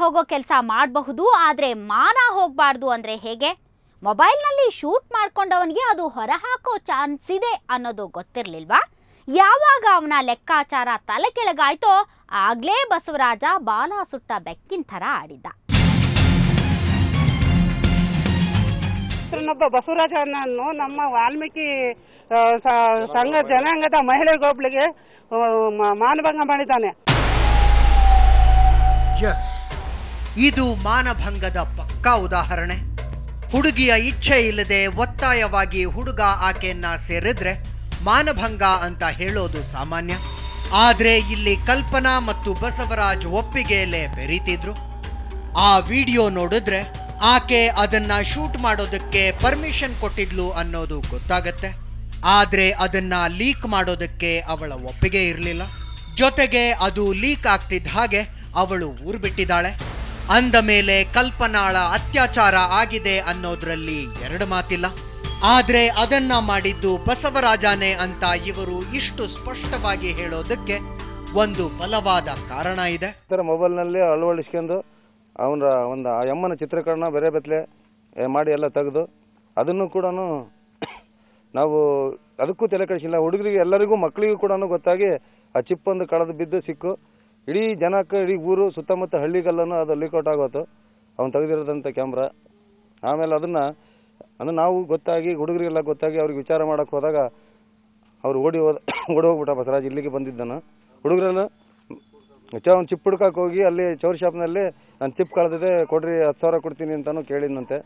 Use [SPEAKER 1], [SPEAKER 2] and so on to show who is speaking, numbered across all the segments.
[SPEAKER 1] ಹೋಗೋ ಕೆಲಸ ಮಾಡಬಹುದು ಆದರೆ ಮಾನ ಹೋಗಬಾರ್ದು ಅಂದರೆ ಹೇಗೆ ಮೊಬೈಲ್ನಲ್ಲಿ ಶೂಟ್ ಮಾಡ್ಕೊಂಡವನಿಗೆ ಅದು ಹೊರಹಾಕೋ ಚಾನ್ಸ್ ಇದೆ ಅನ್ನೋದು ಗೊತ್ತಿರಲಿಲ್ವಾ ಯಾವಾಗ ಅವನ ಲೆಕ್ಕಾಚಾರ ತಲೆ ಕೆಳಗಾಯ್ತೋ ಆಗ್ಲೇ ಬಸವರಾಜ ಬಾಲ ಸುಟ್ಟ ಬೆಕ್ಕಿನ ಥರ ಆಡಿದ್ದ
[SPEAKER 2] ಹೆಸರಿನೊಬ್ಬ ಬಸವರಾಜನನ್ನು ನಮ್ಮ ವಾಲ್ಮೀಕಿ ಆ, ಸ- ಸಂಘ ಜನಾಂಗದ ಮಹಿಳೆಗೊಬ್ಳಿಗೆ ಆ, ಮ- ಮಾನಭಂಗ ಮಾಡಿದ್ದಾನೆ
[SPEAKER 3] ಎಸ್ ಇದು ಮಾನಭಂಗದ ಪಕ್ಕಾ ಉದಾಹರಣೆ ಹುಡುಗಿಯ ಇಚ್ಛೆ ಇಲ್ಲದೆ ಒತ್ತಾಯವಾಗಿ ಹುಡುಗ ಆಕೆಯನ್ನ ಸೇರಿದ್ರೆ ಮಾನಭಂಗ ಅಂತ ಹೇಳೋದು ಸಾಮಾನ್ಯ ಆದ್ರೆ ಇಲ್ಲಿ ಕಲ್ಪನಾ ಮತ್ತು ಬಸವರಾಜ್ ಒಪ್ಪಿಗೆಯಲ್ಲೇ ಬೆರೀತಿದ್ರು ಆ ವಿಡಿಯೋ ನೋಡಿದ್ರೆ ಆಕೆ ಅದನ್ನ ಶೂಟ್ ಮಾಡೋದಕ್ಕೆ ಪರ್ಮಿಷನ್ ಕೊಟ್ಟಿದ್ಲು ಅನ್ನೋದು ಗೊತ್ತಾಗತ್ತೆ ಆದ್ರೆ ಅದನ್ನ ಲೀಕ್ ಮಾಡೋದಕ್ಕೆ ಅವಳ ಒಪ್ಪಿಗೆ ಇರಲಿಲ್ಲ ಜೊತೆಗೆ ಅದು ಲೀಕ್ ಆಗ್ತಿದ್ದ ಹಾಗೆ ಅವಳು ಊರು ಬಿಟ್ಟಿದ್ದಾಳೆ ಅಂದ ಮೇಲೆ ಕಲ್ಪನಾಳ ಅತ್ಯಾಚಾರ ಆಗಿದೆ ಅನ್ನೋದ್ರಲ್ಲಿ ಎರಡು ಮಾತಿಲ್ಲ ಆದ್ರೆ ಅದನ್ನ ಮಾಡಿದ್ದು ಬಸವರಾಜನೇ ಅಂತ ಇವರು ಇಷ್ಟು ಸ್ಪಷ್ಟವಾಗಿ ಹೇಳೋದಕ್ಕೆ ಒಂದು ಬಲವಾದ ಕಾರಣ ಇದೆ
[SPEAKER 4] ಥರ ಮೊಬೈಲ್ನಲ್ಲಿ ಅಳವಡಿಸ್ಕೊಂಡು ಅವನ ಒಂದು ಆ ಯಮ್ಮನ ಚಿತ್ರೀಕರಣ ಬೇರೆ ಬೆತ್ತಲೆ ಮಾಡಿ ಎಲ್ಲ ತೆಗೆದು ಅದನ್ನು ಕೂಡ ನಾವು ಅದಕ್ಕೂ ತಲೆ ಕೆಡಿಸಿಲ್ಲ ಹುಡುಗರಿಗೆ ಎಲ್ಲರಿಗೂ ಮಕ್ಕಳಿಗೂ ಕೂಡ ಗೊತ್ತಾಗಿ ಆ ಚಿಪ್ ಒಂದು ಕಳೆದು ಬಿದ್ದು ಸಿಕ್ಕು ಇಡೀ ಜನಕ್ಕೆ ಇಡೀ ಊರು ಸುತ್ತಮುತ್ತ ಹಳ್ಳಿಗೆಲ್ಲನೂ ಅದು ಲೀಕೌಟ್ ಆಗೋತು ಅವ್ನು ತೆಗೆದಿರೋದಂಥ ಕ್ಯಾಮ್ರಾ ಆಮೇಲೆ ಅದನ್ನು ಅದು ನಾವು ಗೊತ್ತಾಗಿ ಹುಡುಗರಿಗೆಲ್ಲ ಗೊತ್ತಾಗಿ ಅವ್ರಿಗೆ ವಿಚಾರ ಮಾಡೋಕ್ಕೆ ಹೋದಾಗ ಅವ್ರು ಓಡಿ ಹೋದ ಓಡಿ ಹೋಗ್ಬಿಟ್ಟ ಬಸವರಾಜ್ ಇಲ್ಲಿಗೆ ಬಂದಿದ್ದನು ಹುಡುಗರೆಲ್ಲ ಒಂದು ಚಿಪ್ ಹುಡ್ಕಕ್ಕೆ ಹೋಗಿ ಅಲ್ಲಿ ಚೌರಿ ಶಾಪ್ನಲ್ಲಿ ನಾನು ಚಿಪ್ ಕಳೆದಿದೆ ಕೊಡ್ರಿ ಹತ್ತು ಸಾವಿರ ಕೊಡ್ತೀನಿ ಅಂತಾನು ಕೇಳಿದ್ನಂತೆ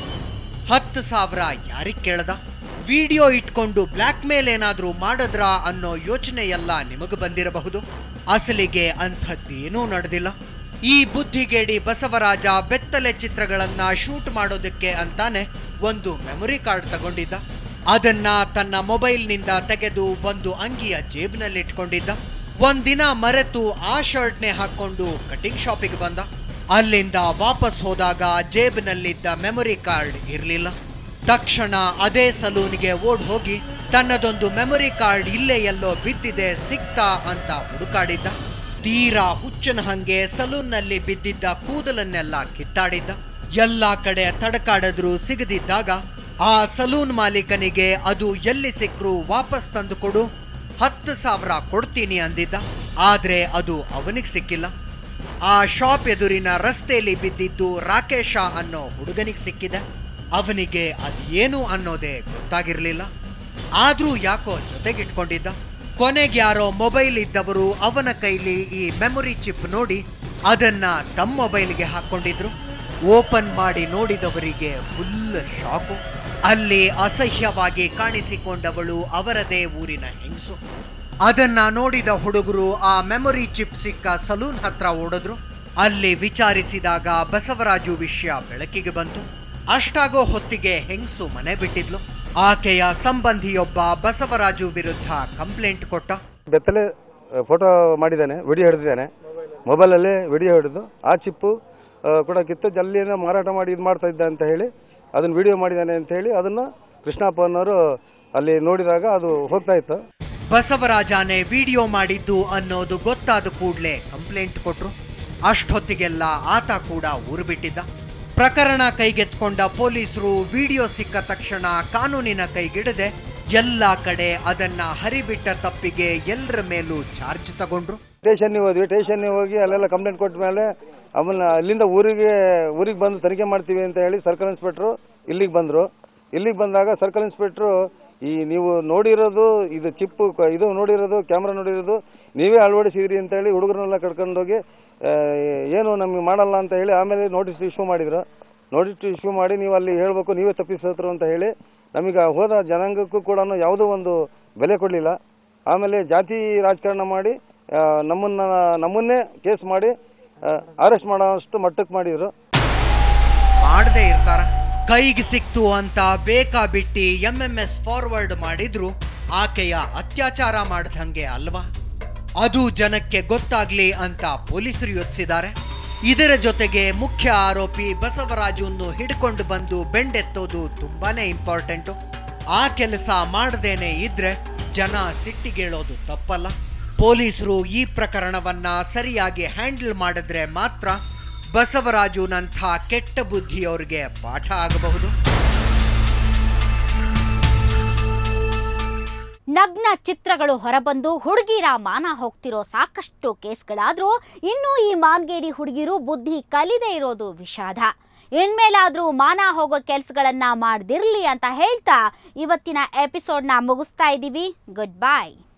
[SPEAKER 3] ಹತ್ತು ಸಾವಿರ ಯಾರಿಗ್ ಕೇಳ್ದ ವಿಡಿಯೋ ಇಟ್ಕೊಂಡು ಬ್ಲ್ಯಾಕ್ ಮೇಲ್ ಏನಾದ್ರೂ ಮಾಡಿದ್ರಾ ಅನ್ನೋ ಯೋಚನೆ ಎಲ್ಲ ನಿಮಗೆ ಬಂದಿರಬಹುದು ಅಸಲಿಗೆ ಅಂಥದ್ದೇನೂ ನಡೆದಿಲ್ಲ ಈ ಬುದ್ಧಿಗೇಡಿ ಬಸವರಾಜ ಬೆತ್ತಲೆ ಚಿತ್ರಗಳನ್ನ ಶೂಟ್ ಮಾಡೋದಕ್ಕೆ ಅಂತಾನೆ ಒಂದು ಮೆಮೊರಿ ಕಾರ್ಡ್ ತಗೊಂಡಿದ್ದ ಅದನ್ನ ತನ್ನ ಮೊಬೈಲ್ನಿಂದ ತೆಗೆದು ಒಂದು ಅಂಗಿಯ ಜೇಬ್ನಲ್ಲಿ ಇಟ್ಕೊಂಡಿದ್ದ ಒಂದಿನ ಮರೆತು ಆ ಶರ್ಟ್ನೆ ಹಾಕೊಂಡು ಕಟಿಂಗ್ ಶಾಪಿಗೆ ಬಂದ ಅಲ್ಲಿಂದ ವಾಪಸ್ ಹೋದಾಗ ಜೇಬಿನಲ್ಲಿದ್ದ ಮೆಮೊರಿ ಕಾರ್ಡ್ ಇರಲಿಲ್ಲ ತಕ್ಷಣ ಅದೇ ಸಲೂನ್ಗೆ ಓಡ್ ಹೋಗಿ ತನ್ನದೊಂದು ಮೆಮೊರಿ ಕಾರ್ಡ್ ಇಲ್ಲೇ ಎಲ್ಲೋ ಬಿದ್ದಿದೆ ಸಿಕ್ತಾ ಅಂತ ಹುಡುಕಾಡಿದ್ದ ತೀರಾ ಹುಚ್ಚನ ಹಂಗೆ ಸಲೂನ್ನಲ್ಲಿ ಬಿದ್ದಿದ್ದ ಕೂದಲನ್ನೆಲ್ಲ ಕಿತ್ತಾಡಿದ್ದ ಎಲ್ಲಾ ಕಡೆ ತಡಕಾಡಿದ್ರೂ ಸಿಗದಿದ್ದಾಗ ಆ ಸಲೂನ್ ಮಾಲೀಕನಿಗೆ ಅದು ಎಲ್ಲಿ ಸಿಕ್ರು ವಾಪಸ್ ತಂದು ಕೊಡು ಹತ್ತು ಸಾವಿರ ಕೊಡ್ತೀನಿ ಅಂದಿದ್ದ ಆದ್ರೆ ಅದು ಅವನಿಗೆ ಸಿಕ್ಕಿಲ್ಲ ಆ ಶಾಪ್ ಎದುರಿನ ರಸ್ತೆಯಲ್ಲಿ ಬಿದ್ದಿದ್ದು ರಾಕೇಶ ಅನ್ನೋ ಹುಡುಗನಿಗೆ ಸಿಕ್ಕಿದೆ ಅವನಿಗೆ ಅದೇನು ಅನ್ನೋದೇ ಗೊತ್ತಾಗಿರ್ಲಿಲ್ಲ ಆದ್ರೂ ಯಾಕೋ ಜೊತೆಗಿಟ್ಕೊಂಡಿದ್ದ ಕೊನೆಗೆ ಯಾರೋ ಮೊಬೈಲ್ ಇದ್ದವರು ಅವನ ಕೈಲಿ ಈ ಮೆಮೊರಿ ಚಿಪ್ ನೋಡಿ ಅದನ್ನ ತಮ್ಮ ಮೊಬೈಲ್ಗೆ ಹಾಕೊಂಡಿದ್ರು ಓಪನ್ ಮಾಡಿ ನೋಡಿದವರಿಗೆ ಫುಲ್ ಶಾಕು ಅಲ್ಲಿ ಅಸಹ್ಯವಾಗಿ ಕಾಣಿಸಿಕೊಂಡವಳು ಅವರದೇ ಊರಿನ ಹೆಂಗಸು ಅದನ್ನ ನೋಡಿದ ಹುಡುಗರು ಆ ಮೆಮೊರಿ ಚಿಪ್ ಸಿಕ್ಕ ಸಲೂನ್ ಹತ್ರ ಓಡಿದ್ರು ಅಲ್ಲಿ ವಿಚಾರಿಸಿದಾಗ ಬಸವರಾಜು ವಿಷಯ ಬೆಳಕಿಗೆ ಬಂತು ಅಷ್ಟಾಗೋ ಹೊತ್ತಿಗೆ ಹೆಂಗಸು ಮನೆ ಬಿಟ್ಟಿದ್ಲು ಆಕೆಯ ಸಂಬಂಧಿಯೊಬ್ಬ ಬಸವರಾಜು ವಿರುದ್ಧ ಕಂಪ್ಲೇಂಟ್ ಕೊಟ್ಟ
[SPEAKER 4] ಬೆತ್ತಲೆ ಫೋಟೋ ಮಾಡಿದ್ದಾನೆ ವಿಡಿಯೋ ಹಿಡಿದಿದ್ದಾನೆ ಮೊಬೈಲಲ್ಲಿ ವಿಡಿಯೋ ಹಿಡಿದು ಆ ಚಿಪ್ಪು ಆ, ಕೂಡ ಕಿತ್ತು ಜಲ್ಲಿಯನ್ನು ಮಾರಾಟ ಮಾಡಿ ಇದು ಮಾಡ್ತಾ ಇದ್ದ ಅಂತ ಹೇಳಿ ಅದನ್ನು ವಿಡಿಯೋ ಮಾಡಿದ್ದಾನೆ ಅಂತ ಹೇಳಿ ಅದನ್ನು ಕೃಷ್ಣಪ್ಪ ಅನ್ನೋರು ಅಲ್ಲಿ ನೋಡಿದಾಗ ಅದು ಹೋಗ್ತಾ ಇತ್ತು
[SPEAKER 3] ಬಸವರಾಜನೇ ವಿಡಿಯೋ ಮಾಡಿದ್ದು ಅನ್ನೋದು ಗೊತ್ತಾದ ಕೂಡಲೇ ಕಂಪ್ಲೇಂಟ್ ಕೊಟ್ರು ಅಷ್ಟೊತ್ತಿಗೆಲ್ಲ ಆತ ಕೂಡ ಊರು ಬಿಟ್ಟಿದ್ದ ಪ್ರಕರಣ ಕೈಗೆತ್ಕೊಂಡ ಪೊಲೀಸರು ವಿಡಿಯೋ ಸಿಕ್ಕ ತಕ್ಷಣ ಕಾನೂನಿನ ಕೈಗಿಡದೆ ಎಲ್ಲ ಕಡೆ ಅದನ್ನ ಹರಿಬಿಟ್ಟ ತಪ್ಪಿಗೆ ಎಲ್ಲರ ಮೇಲೂ ಚಾರ್ಜ್ ತಗೊಂಡ್ರು
[SPEAKER 4] ಸ್ಟೇಷನ್ಗೆ ಹೋದ್ವಿ ಸ್ಟೇಷನ್ಗೆ ಹೋಗಿ ಅಲ್ಲೆಲ್ಲ ಕಂಪ್ಲೇಂಟ್ ಕೊಟ್ಟ ಮೇಲೆ ಆಮೇಲೆ ಅಲ್ಲಿಂದ ಊರಿಗೆ ಊರಿಗೆ ಬಂದು ತನಿಖೆ ಮಾಡ್ತೀವಿ ಅಂತ ಹೇಳಿ ಸರ್ಕಲ್ ಇನ್ಸ್ಪೆಕ್ಟ್ರು ಇಲ್ಲಿಗೆ ಬಂದರು ಇಲ್ಲಿಗೆ ಬಂದಾಗ ಸರ್ಕಲ್ ಇನ್ಸ್ಪೆಕ್ಟ್ರು ಈ ನೀವು ನೋಡಿರೋದು ಇದು ಚಿಪ್ಪು ಕ- ಇದು ನೋಡಿರೋದು ಕ್ಯಾಮ್ರಾ ನೋಡಿರೋದು ನೀವೇ ಅಳವಡಿಸಿದ್ರಿ ಅಂತ ಹೇಳಿ ಹುಡುಗರನ್ನೆಲ್ಲ ಕರ್ಕೊಂಡೋಗಿ ಆ, ಏನು ನಮಗೆ ಮಾಡಲ್ಲ ಅಂತ ಹೇಳಿ ಆಮೇಲೆ ನೋಟಿಸ್ ಇಶ್ಯೂ ಮಾಡಿದ್ರು ನೋಟಿಸ್ ಇಶ್ಯೂ ಮಾಡಿ ನೀವು ಅಲ್ಲಿ ಹೇಳಬೇಕು ನೀವೇ ತಪ್ಪಿಸೋದ್ರು ಅಂತ ಹೇಳಿ ನಮಗೆ ಹೋದ ಜನಾಂಗಕ್ಕೂ ಕೂಡ ಯಾವುದೋ ಒಂದು ಬೆಲೆ ಕೊಡಲಿಲ್ಲ ಆಮೇಲೆ ಜಾತಿ ರಾಜಕಾರಣ ಮಾಡಿ ಆ, ನಮ್ಮನ್ನ ನಮ್ಮನ್ನೇ ಕೇಸ್ ಮಾಡಿ ಅರೆಸ್ಟ್ ಮಾಡೋಷ್ಟು ಮಟ್ಟಕ್ಕೆ ಮಾಡಿದ್ರು
[SPEAKER 3] ಮಾಡದೇ ಇರ್ತಾರ ಕೈಗೆ ಸಿಕ್ತು ಅಂತ ಬೇಕಾ ಬಿಟ್ಟಿ ಎಂ ಎಂ ಎಸ್ ಫಾರ್ವರ್ಡ್ ಮಾಡಿದ್ರು ಆಕೆಯ ಅತ್ಯಾಚಾರ ಮಾಡ್ದಂಗೆ ಅಲ್ವಾ ಅದು ಜನಕ್ಕೆ ಗೊತ್ತಾಗ್ಲಿ ಅಂತ ಪೊಲೀಸರು ಯೋಚಿಸಿದ್ದಾರೆ ಇದರ ಜೊತೆಗೆ ಮುಖ್ಯ ಆರೋಪಿ ಬಸವರಾಜುನ್ನು ಹಿಡ್ಕೊಂಡು ಬಂದು ಬೆಂಡೆತ್ತೋದು ತುಂಬಾನೇ ಇಂಪಾರ್ಟೆಂಟು ಆ ಕೆಲಸ ಮಾಡದೇನೆ ಇದ್ರೆ ಜನ ಸಿಟ್ಟಿಗೇಳೋದು ತಪ್ಪಲ್ಲ ಪೊಲೀಸರು ಈ ಪ್ರಕರಣವನ್ನ ಸರಿಯಾಗಿ ಹ್ಯಾಂಡಲ್ ಮಾಡಿದ್ರೆ ಮಾತ್ರ ಬಸವರಾಜುನಂಥ ಕೆಟ್ಟ ಬುದ್ಧಿಯವರಿಗೆ ಪಾಠ ಆಗಬಹುದು
[SPEAKER 1] ನಗ್ನ ಚಿತ್ರಗಳು ಹೊರಬಂದು ಹುಡುಗಿರ ಮಾನ ಹೋಗ್ತಿರೋ ಸಾಕಷ್ಟು ಕೇಸ್ಗಳಾದ್ರೂ ಇನ್ನೂ ಈ ಮಾನ್ಗೇಡಿ ಹುಡುಗಿರು ಬುದ್ಧಿ ಕಲಿದೇ ಇರೋದು ವಿಷಾದ ಇನ್ಮೇಲಾದ್ರೂ ಮಾನ ಹೋಗೋ ಕೆಲ್ಸಗಳನ್ನ ಮಾಡ್ದಿರ್ಲಿ ಅಂತ ಹೇಳ್ತಾ ಇವತ್ತಿನ ಎಪಿಸೋಡ್ನ ಮುಗಿಸ್ತಾ ಇದ್ದೀವಿ ಗುಡ್ ಬಾಯ್